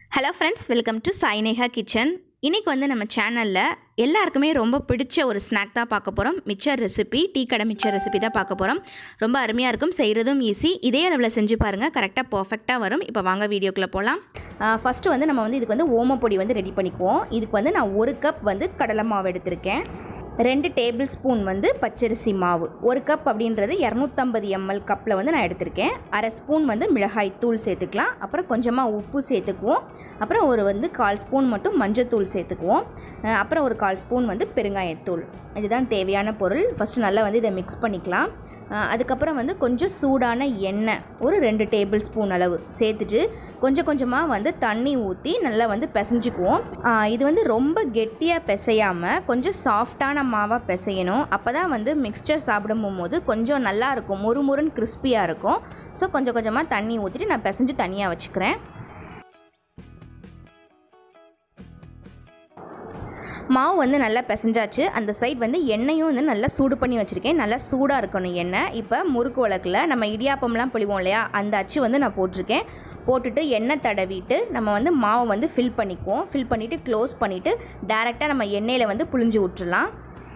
hello friends welcome to Saineka kitchen இன்றைக்கி வந்து நம்ம சேனலில் எல்லாருக்குமே ரொம்ப பிடிச்ச ஒரு ஸ்நாக் தான் பார்க்க போகிறோம் மிச்சர் ரெசிபி டீ கடை மிச்சர் ரெசிபி தான் பார்க்க போகிறோம் ரொம்ப அருமையாக இருக்கும் செய்கிறதும் ஈஸி இதே அளவில் செஞ்சு பாருங்கள் கரெக்டாக பர்ஃபெக்டாக வரும் இப்போ வாங்க வீடியோக்குள்ளே போகலாம் ஃபஸ்ட்டு வந்து நம்ம வந்து இதுக்கு வந்து ஓமப்பொடி வந்து ரெடி பண்ணிக்குவோம் இதுக்கு வந்து நான் ஒரு கப் வந்து கடலை மாவு எடுத்திருக்கேன் ரெண்டு டேபிள் ஸ்பூன் வந்து பச்சரிசி மாவு ஒரு கப் அப்படின்றது இரநூத்தம்பது எம்எல் கப்பில் வந்து நான் எடுத்திருக்கேன் அரை ஸ்பூன் வந்து மிளகாய் தூள் சேர்த்துக்கலாம் அப்புறம் கொஞ்சமாக உப்பு சேர்த்துக்குவோம் அப்புறம் ஒரு வந்து கால் ஸ்பூன் மட்டும் மஞ்சத்தூள் சேர்த்துக்குவோம் அஹ் அப்புறம் ஒரு கால் ஸ்பூன் வந்து பெருங்காயத்தூள் இதுதான் தேவையான பொருள் ஃபஸ்ட்டு நல்லா வந்து இதை மிக்ஸ் பண்ணிக்கலாம் அஹ் அதுக்கப்புறம் வந்து கொஞ்சம் சூடான எண்ணெய் ஒரு ரெண்டு டேபிள் ஸ்பூன் அளவு சேர்த்துட்டு கொஞ்சம் கொஞ்சமாக வந்து தண்ணி ஊற்றி நல்லா வந்து பிசைஞ்சுக்குவோம் அஹ் இது வந்து ரொம்ப கெட்டியாக பிசையாமல் கொஞ்சம் சாஃப்டான மாவாக பிசையணும் அப்போ தான் வந்து மிக்ஸ்சர் சாப்பிடும் போது கொஞ்சம் நல்லா இருக்கும் முறுமுறுன்னு கிறிஸ்பியாக இருக்கும் ஸோ கொஞ்சம் கொஞ்சமாக தண்ணி ஊற்றிட்டு நான் பிசைஞ்சு தனியாக வச்சுக்கிறேன் மாவு வந்து நல்லா பிசைஞ்சாச்சு அந்த சைட் வந்து எண்ணெயும் வந்து நல்லா சூடு பண்ணி வச்சுருக்கேன் நல்லா சூடாக இருக்கணும் எண்ணெய் இப்போ முறுக்கு உலக்கில் நம்ம இடியாப்பம்லாம் புளிவோம் இல்லையா அந்த அச்சு வந்து நான் போட்டிருக்கேன் போட்டுட்டு எண்ணெய் தடவிட்டு நம்ம வந்து மாவை வந்து ஃபில் பண்ணிக்குவோம் ஃபில் பண்ணிவிட்டு க்ளோஸ் பண்ணிவிட்டு டேரெக்டாக நம்ம எண்ணெயில் வந்து புழிஞ்சு விட்டுறலாம்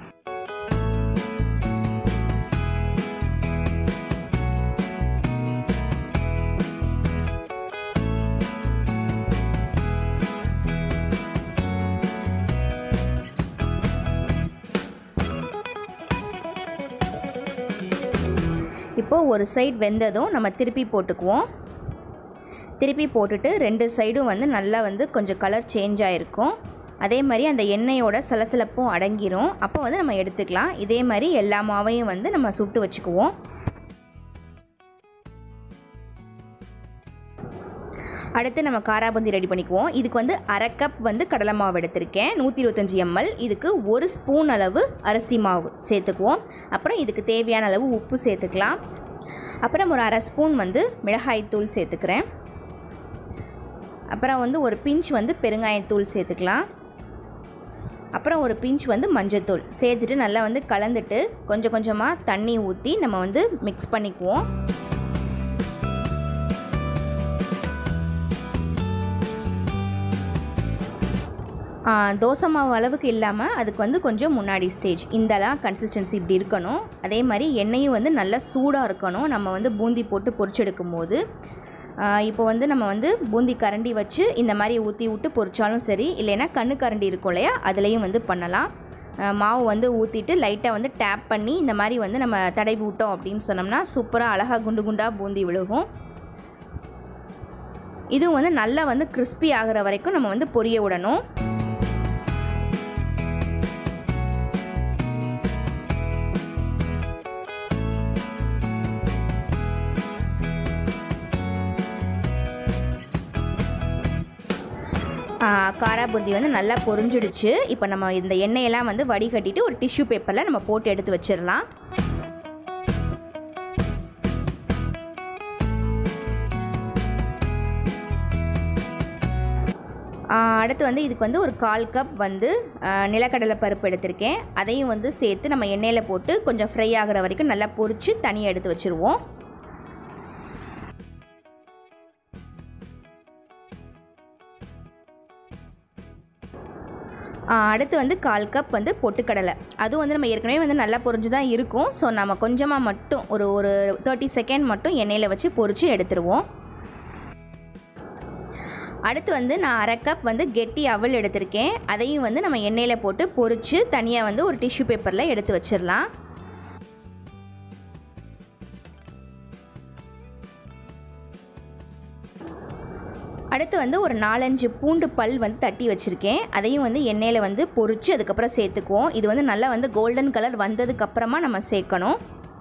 இப்போது ஒரு சைடு வெந்ததும் நம்ம திருப்பி போட்டுக்குவோம் திருப்பி போட்டுட்டு ரெண்டு சைடும் வந்து நல்லா வந்து கொஞ்சம் கலர் சேஞ்ச் ஆகிருக்கும் அதே மாதிரி அந்த எண்ணெயோட சலசலப்பும் அடங்கிரும் அப்போ வந்து நம்ம எடுத்துக்கலாம் இதே மாதிரி எல்லா மாவையும் வந்து நம்ம சுட்டு வச்சுக்குவோம் அடுத்து நம்ம காராபந்தி ரெடி பண்ணிக்குவோம் இதுக்கு வந்து அரை கப் வந்து கடலை மாவு எடுத்திருக்கேன் நூற்றி இருபத்தஞ்சி எம்எல் இதுக்கு ஒரு ஸ்பூன் அளவு அரிசி மாவு சேர்த்துக்குவோம் அப்புறம் இதுக்கு தேவையான அளவு உப்பு சேர்த்துக்கலாம் அப்புறம் ஒரு அரை ஸ்பூன் வந்து மிளகாய்த்தூள் சேர்த்துக்கிறேன் அப்புறம் வந்து ஒரு பிஞ்ச் வந்து பெருங்காயத்தூள் சேர்த்துக்கலாம் அப்புறம் ஒரு பிஞ்ச் வந்து மஞ்சத்தூள் சேர்த்துட்டு நல்லா வந்து கலந்துட்டு கொஞ்சம் கொஞ்சமாக தண்ணி ஊற்றி நம்ம வந்து மிக்ஸ் பண்ணிக்குவோம் தோசை மாவு அளவுக்கு இல்லாமல் அதுக்கு வந்து கொஞ்சம் முன்னாடி ஸ்டேஜ் இந்தலாம் கன்சிஸ்டன்சி இப்படி இருக்கணும் அதே மாதிரி எண்ணெயும் வந்து நல்லா சூடாக இருக்கணும் நம்ம வந்து பூந்தி போட்டு பொரிச்செடுக்கும் போது இப்போ வந்து நம்ம வந்து பூந்தி கரண்டி வச்சு இந்த மாதிரி ஊற்றி விட்டு பொரிச்சாலும் சரி இல்லைன்னா கண்ணு கரண்டி இருக்கும் இல்லையா அதுலேயும் வந்து பண்ணலாம் மாவு வந்து ஊற்றிட்டு லைட்டாக வந்து டேப் பண்ணி இந்த மாதிரி வந்து நம்ம தடவி விட்டோம் அப்படின்னு சொன்னோம்னா சூப்பராக அழகாக குண்டு குண்டாக பூந்தி விழுகும் இதுவும் வந்து நல்லா வந்து கிறிஸ்பி ஆகிற வரைக்கும் நம்ம வந்து பொரிய விடணும் காரா பூந்தி வந்து நல்லா பொரிஞ்சிடுச்சு இப்போ நம்ம இந்த எண்ணெயெல்லாம் வந்து வடிகட்டிட்டு ஒரு டிஷ்யூ பேப்பரில் நம்ம போட்டு எடுத்து வச்சிடலாம் அடுத்து வந்து இதுக்கு வந்து ஒரு கால் கப் வந்து நிலக்கடலை பருப்பு எடுத்திருக்கேன் அதையும் வந்து சேர்த்து நம்ம எண்ணெயில் போட்டு கொஞ்சம் ஃப்ரை ஆகிற வரைக்கும் நல்லா பொரித்து தனியாக எடுத்து வச்சுருவோம் அடுத்து வந்து கால் கப் வந்து பொட்டுக்கடலை அதுவும் வந்து நம்ம ஏற்கனவே வந்து நல்லா பொரிஞ்சு தான் இருக்கும் ஸோ நம்ம கொஞ்சமாக மட்டும் ஒரு ஒரு தேர்ட்டி செகண்ட் மட்டும் எண்ணெயில் வச்சு பொரித்து எடுத்துருவோம் அடுத்து வந்து நான் அரை கப் வந்து கெட்டி அவல் எடுத்திருக்கேன் அதையும் வந்து நம்ம எண்ணெயில் போட்டு பொரித்து தனியாக வந்து ஒரு டிஷ்யூ பேப்பரில் எடுத்து வச்சிடலாம் அடுத்து வந்து ஒரு நாலஞ்சு பூண்டு பல் வந்து தட்டி வச்சுருக்கேன் அதையும் வந்து எண்ணெயில் வந்து பொரித்து அதுக்கப்புறம் சேர்த்துக்குவோம் இது வந்து நல்லா வந்து கோல்டன் கலர் வந்ததுக்கப்புறமா நம்ம சேர்க்கணும்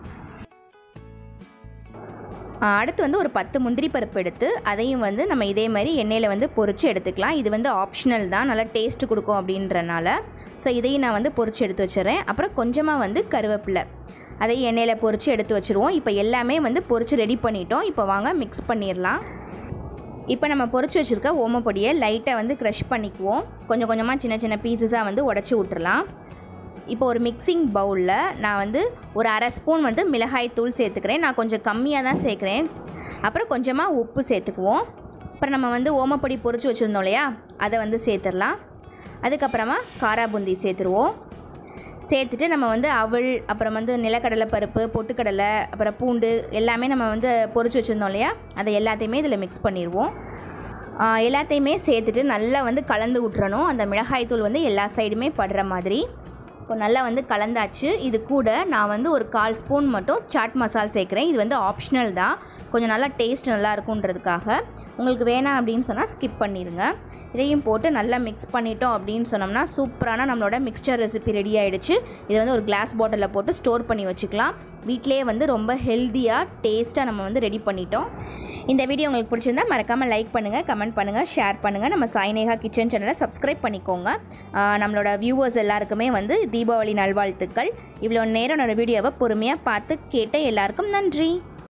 அடுத்து வந்து ஒரு பத்து முந்திரி பருப்பு எடுத்து அதையும் வந்து நம்ம இதே மாதிரி எண்ணெயில் வந்து பொரித்து எடுத்துக்கலாம் இது வந்து ஆப்ஷனல் தான் நல்லா டேஸ்ட்டு கொடுக்கும் அப்படின்றனால ஸோ இதையும் நான் வந்து பொரித்து எடுத்து வச்சிடறேன் அப்புறம் கொஞ்சமாக வந்து கருவேப்பிலை அதையும் எண்ணெயில் பொரித்து எடுத்து வச்சுருவோம் இப்போ எல்லாமே வந்து பொரித்து ரெடி பண்ணிட்டோம் இப்போ வாங்க மிக்ஸ் பண்ணிடலாம் இப்போ நம்ம பொரிச்சு வச்சுருக்க ஓமப்பொடியை லைட்டாக வந்து க்ரஷ் பண்ணிக்குவோம் கொஞ்சம் கொஞ்சமாக சின்ன சின்ன பீசஸாக வந்து உடச்சி விட்டுறலாம் இப்போ ஒரு மிக்சிங் பவுலில் நான் வந்து ஒரு அரை ஸ்பூன் வந்து மிளகாய் தூள் சேர்த்துக்கிறேன் நான் கொஞ்சம் கம்மியாக தான் சேர்க்குறேன் அப்புறம் கொஞ்சமாக உப்பு சேர்த்துக்குவோம் அப்புறம் நம்ம வந்து ஓமப்பொடி பொரிச்சு வச்சுருந்தோம் இல்லையா அதை வந்து சேர்த்துடலாம் அதுக்கப்புறமா காரா பூந்தி சேர்த்துருவோம் சேர்த்துட்டு நம்ம வந்து அவல் அப்புறம் வந்து நிலக்கடலை பருப்பு பொட்டுக்கடலை அப்புறம் பூண்டு எல்லாமே நம்ம வந்து பொரிச்சு வச்சுருந்தோம் இல்லையா அதை எல்லாத்தையுமே இதில் மிக்ஸ் பண்ணிடுவோம் ஆ, எல்லாத்தையுமே சேர்த்துட்டு நல்லா வந்து கலந்து விட்டுறணும் அந்த மிளகாய்த்தூள் வந்து எல்லா சைடுமே படுற மாதிரி இப்போ நல்லா வந்து கலந்தாச்சு இது கூட நான் வந்து ஒரு கால் ஸ்பூன் மட்டும் சாட் மசால் சேர்க்குறேன் இது வந்து ஆப்ஷனல் தான் கொஞ்சம் நல்லா டேஸ்ட் நல்லா இருக்குன்றதுக்காக உங்களுக்கு வேணாம் அப்படின்னு சொன்னால் ஸ்கிப் பண்ணிடுங்க இதையும் போட்டு நல்லா மிக்ஸ் பண்ணிட்டோம் அப்படின்னு சொன்னோம்னா சூப்பரான நம்மளோட மிக்சர் ரெசிபி ரெடி ஆகிடுச்சு இதை வந்து ஒரு கிளாஸ் பாட்டிலில் போட்டு ஸ்டோர் பண்ணி வச்சுக்கலாம் வீட்டிலேயே வந்து ரொம்ப ஹெல்த்தியாக டேஸ்ட்டாக நம்ம வந்து ரெடி பண்ணிட்டோம் இந்த வீடியோ உங்களுக்கு பிடிச்சிருந்தா மறக்காமல் லைக் பண்ணுங்கள் கமெண்ட் பண்ணுங்கள் ஷேர் பண்ணுங்கள் நம்ம சாய்நேகா கிச்சன் சேனலை சப்ஸ்கிரைப் பண்ணிக்கோங்க ஆஹ் நம்மளோட வியூவர்ஸ் எல்லாருக்குமே வந்து தீபாவளி நல்வாழ்த்துக்கள் இவ்வளோ நேரம் என்னோட வீடியோவை பொறுமையாக பார்த்து கேட்ட எல்லாருக்கும் நன்றி